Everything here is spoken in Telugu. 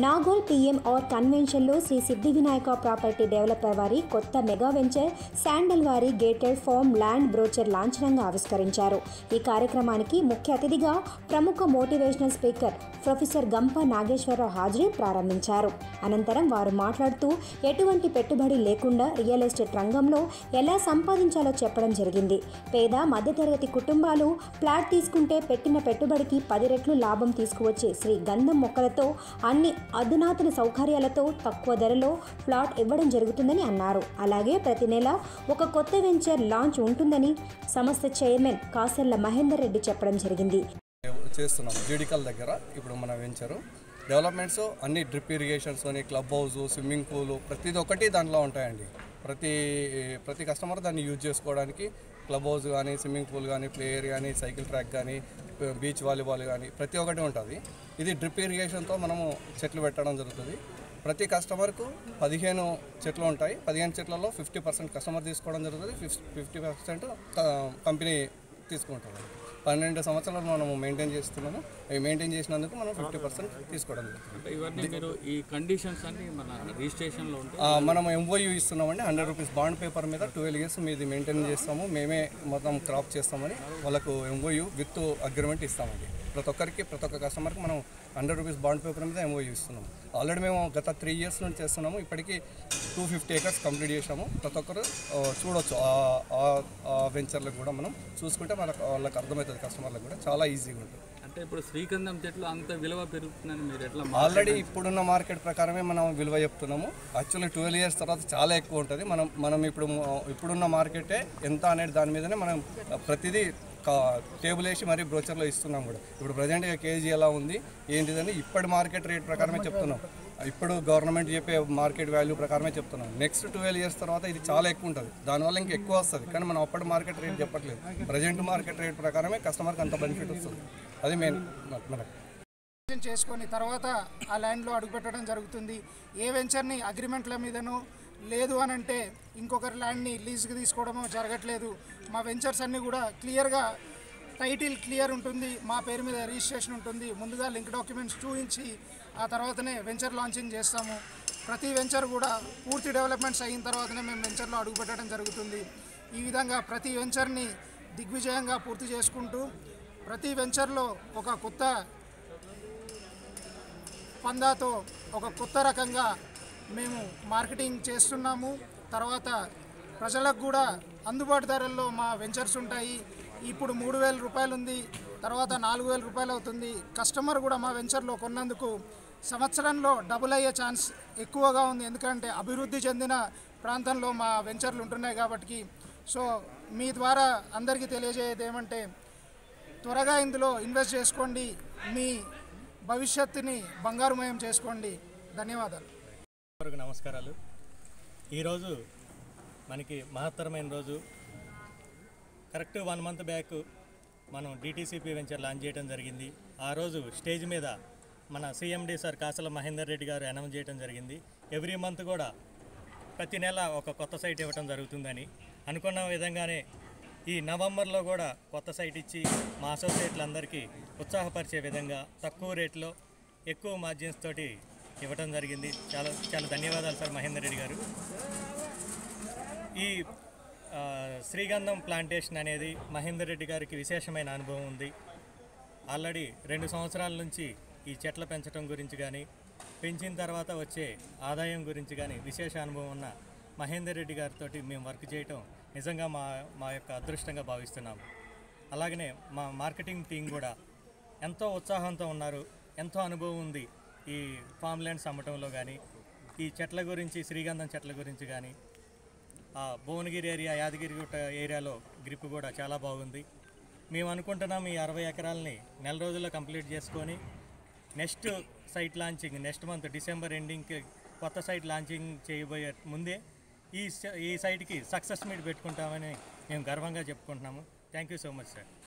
నాగోల్ పీఎం ఆర్ కన్వెన్షన్లో శ్రీ సిద్ధి వినాయక ప్రాపర్టీ డెవలపర్ వారి కొత్త మెగా వెంచర్ శాండల్ వారి గేటెడ్ ఫార్మ్ ల్యాండ్ బ్రోచర్ లాంఛనంగా ఆవిష్కరించారు ఈ కార్యక్రమానికి ముఖ్య అతిథిగా ప్రముఖ మోటివేషనల్ స్పీకర్ ప్రొఫెసర్ గంప నాగేశ్వరరావు హాజరై ప్రారంభించారు అనంతరం వారు మాట్లాడుతూ ఎటువంటి పెట్టుబడి లేకుండా రియల్ ఎస్టేట్ రంగంలో ఎలా సంపాదించాలో చెప్పడం జరిగింది పేద మధ్యతరగతి కుటుంబాలు ప్లాట్ తీసుకుంటే పెట్టిన పెట్టుబడికి పది రెట్లు లాభం తీసుకువచ్చే శ్రీ గంధం మొక్కలతో అన్ని అధునాతన సౌకర్యాలతో తక్కువ ధరలో ప్లాట్ ఇవ్వడం జరుగుతుందని అన్నారు అలాగే ప్రతి నెల ఒక కొత్త వెంచర్ లాంచ్ ఉంటుందని సంస్థ చైర్మన్ కాసెల్ల మహేందర్ రెడ్డి చెప్పడం జరిగింది చేస్తున్నాం జీడికల్ దగ్గర ఇప్పుడు మన వెంచరు డెవలప్మెంట్స్ అన్ని డ్రిప్ ఇరిగేషన్స్ అని క్లబ్ హౌస్ స్విమ్మింగ్ పూల్ ప్రతిది ఒక్కటి దాంట్లో ఉంటాయండి ప్రతి ప్రతి కస్టమర్ దాన్ని యూజ్ చేసుకోవడానికి క్లబ్ హౌస్ కానీ స్విమ్మింగ్ పూల్ కానీ ప్లే ఏరియా కానీ సైకిల్ ట్రాక్ కానీ బీచ్ వాలీబాల్ కానీ ప్రతి ఒక్కటి ఉంటుంది ఇది డ్రిప్ ఇరిగేషన్తో మనము చెట్లు పెట్టడం జరుగుతుంది ప్రతి కస్టమర్కు పదిహేను చెట్లు ఉంటాయి పదిహేను చెట్లలో ఫిఫ్టీ పర్సెంట్ కస్టమర్ తీసుకోవడం జరుగుతుంది ఫిఫ్టీ పర్సెంట్ కంపెనీ తీసుకుంటుంది పన్నెండు సంవత్సరాలు మనము మెయింటైన్ చేస్తున్నాము అవి మెయింటైన్ చేసినందుకు మనం ఫిఫ్టీ పర్సెంట్ తీసుకోవడం జరుగుతుంది అంటే ఇవన్నీ మీరు ఈ కండిషన్స్ అన్ని మన రిజిస్ట్రేషన్లో ఉంటాయి ఆ, మనం ఎంఓయూ ఇస్తున్నామండి హండ్రెడ్ రూపీస్ బాండ్ పేపర్ మీద ట్వెల్వ్ ఇయర్స్ మీది మెయింటైన్ చేస్తాము మేమే మొత్తం క్రాప్ చేస్తామని వాళ్ళకు ఎంఓయూ విత్ అగ్రిమెంట్ ఇస్తామండి ప్రతి ఒక్కరికి ప్రతి ఒక్క కస్టమర్కి మనం హండ్రెడ్ రూపీస్ బాండ్ పేపర్ మీద ఎంఓయూ ఇస్తున్నాము ఆల్రెడీ మేము గత త్రీ ఇయర్స్ నుంచి చేస్తున్నాము ఇప్పటికీ టూ ఫిఫ్టీ ఏకర్స్ కంప్లీట్ చేసాము ప్రతి ఒక్కరు ఆ, చూడొచ్చు ఆ- ఆ- ఆ వెంచర్లకు కూడా మనం చూసుకుంటే మనకు వాళ్ళకి అర్థమవుతుంది కస్టమర్లకు కూడా చాలా ఈజీగా ఉంటుంది అంటే ఇప్పుడు శ్రీకంధం చెట్లు అంత విలువ పెరుగుతుందని మీరు ఎట్లా ఆల్రెడీ ఇప్పుడున్న మార్కెట్ ప్రకారమే మనం విలువ చెప్తున్నాము యాక్చువల్లీ ట్వెల్వ్ ఇయర్స్ తర్వాత చాలా ఎక్కువ ఉంటుంది మనం మనం ఇప్పుడు ఇప్పుడున్న మార్కెటే ఎంత అనేది దాని మీదనే మనం ప్రతిదీ కా- టేబుల్ వేసి మరీ బ్రోచర్లో ఇస్తున్నాం కూడా ఇప్పుడు ప్రజెంట్గా కేజీ ఎలా ఉంది ఏంటిదని ఇప్పటి మార్కెట్ రేట్ ప్రకారమే చెప్తున్నాం ఇప్పుడు గవర్నమెంట్ చెప్పే మార్కెట్ వాల్యూ ప్రకారమే చెప్తున్నాం నెక్స్ట్ ట్వెల్వ్ ఇయర్స్ తర్వాత ఇది చాలా ఎక్కువ ఉంటుంది దానివల్ల ఇంకా ఎక్కువ వస్తుంది కానీ మనం అప్పటి మార్కెట్ రేట్ చెప్పట్లేదు ప్రజెంట్ మార్కెట్ రేట్ ప్రకారమే కస్టమర్కి అంత బెనిఫిట్ వస్తుంది అది మెయిన్ మనకు రిజిస్ట్రేషన్ చేసుకొని తర్వాత ఆ ల్యాండ్లో అడుగుపెట్టడం జరుగుతుంది ఏ వెంచర్ని అగ్రిమెంట్ల మీదనో లేదు అని అంటే ఇంకొకరి ల్యాండ్ని లీజ్కి తీసుకోవడమో జరగట్లేదు మా వెంచర్స్ అన్నీ కూడా క్లియర్గా టైటిల్ క్లియర్ ఉంటుంది మా పేరు మీద రిజిస్ట్రేషన్ ఉంటుంది ముందుగా లింక్ డాక్యుమెంట్స్ చూపించి ఆ తర్వాతనే వెంచర్ లాంచింగ్ చేస్తాము ప్రతి వెంచర్ కూడా పూర్తి డెవలప్మెంట్స్ అయిన తర్వాతనే మేము వెంచర్లో అడుగుపెట్టడం జరుగుతుంది ఈ విధంగా ప్రతి వెంచర్ని దిగ్విజయంగా పూర్తి చేసుకుంటూ ప్రతి వెంచర్లో ఒక కొత్త పందాతో ఒక కొత్త రకంగా మేము మార్కెటింగ్ చేస్తున్నాము తర్వాత ప్రజలకు కూడా అందుబాటు ధరల్లో మా వెంచర్స్ ఉంటాయి ఇప్పుడు మూడు వేల రూపాయలు ఉంది తర్వాత నాలుగు వేల రూపాయలు అవుతుంది కస్టమర్ కూడా మా వెంచర్లో కొన్నందుకు సంవత్సరంలో డబుల్ అయ్యే ఛాన్స్ ఎక్కువగా ఉంది ఎందుకంటే అభివృద్ధి చెందిన ప్రాంతంలో మా వెంచర్లు ఉంటున్నాయి కాబట్టి సో మీ ద్వారా అందరికీ తెలియజేయదు ఏమంటే త్వరగా ఇందులో ఇన్వెస్ట్ చేసుకోండి మీ భవిష్యత్తుని బంగారుమయం చేసుకోండి ధన్యవాదాలు అందరికీ నమస్కారాలు ఈరోజు మనకి మహత్తరమైన రోజు కరెక్ట్ వన్ మంత్ బ్యాక్ మనం డిటీసీపీ వెంచర్ లాంచ్ చేయడం జరిగింది ఆ రోజు స్టేజ్ మీద మన C M D sir Kasala Mahender Reddy garu announce చేయడం జరిగింది ఎవ్రీ మంత్ కూడా ప్రతి నెల ఒక కొత్త సైట్ ఇవ్వడం జరుగుతుందని అనుకున్న విధంగానే ఈ నవంబర్లో కూడా కొత్త సైట్ ఇచ్చి మా అసోసియేట్లందరికీ ఉత్సాహపరిచే విధంగా తక్కువ రేట్లో ఎక్కువ మార్జిన్స్ తోటి ఇవ్వడం జరిగింది చాలా చాలా ధన్యవాదాలు సార్ మహేందర్ రెడ్డి గారు ఈ ఆ, శ్రీగంధం ప్లాంటేషన్ అనేది మహేందర్ రెడ్డి గారికి విశేషమైన అనుభవం ఉంది ఆల్రెడీ రెండు సంవత్సరాల నుంచి ఈ చెట్ల పెంచడం గురించి కానీ పెంచిన తర్వాత వచ్చే ఆదాయం గురించి కానీ విశేష అనుభవం ఉన్న మహేందర్ రెడ్డి గారితో మేము వర్క్ చేయటం నిజంగా మా మా యొక్క అదృష్టంగా భావిస్తున్నాము అలాగనే మా మార్కెటింగ్ టీం కూడా ఎంతో ఉత్సాహంతో ఉన్నారు ఎంతో అనుభవం ఉంది ఈ ఫామ్ ల్యాండ్స్ అమ్మటంలో కానీ ఈ చెట్ల గురించి శ్రీగంధం చెట్ల గురించి కానీ ఆ భువనగిరి ఏరియా యాదగిరిగుట్ట ఏరియాలో గ్రిప్ కూడా చాలా బాగుంది మేము అనుకుంటున్నాం ఈ అరవై ఎకరాలని నెల రోజుల్లో కంప్లీట్ చేసుకొని next site launching next month December ఎండింగ్కి కొత్త సైట్ లాంచింగ్ చేయబోయే ముందే ఈ స- ఈ సైట్కి సక్సెస్ మీట్ పెట్టుకుంటామని మేము గర్వంగా చెప్పుకుంటున్నాము thank you so much sir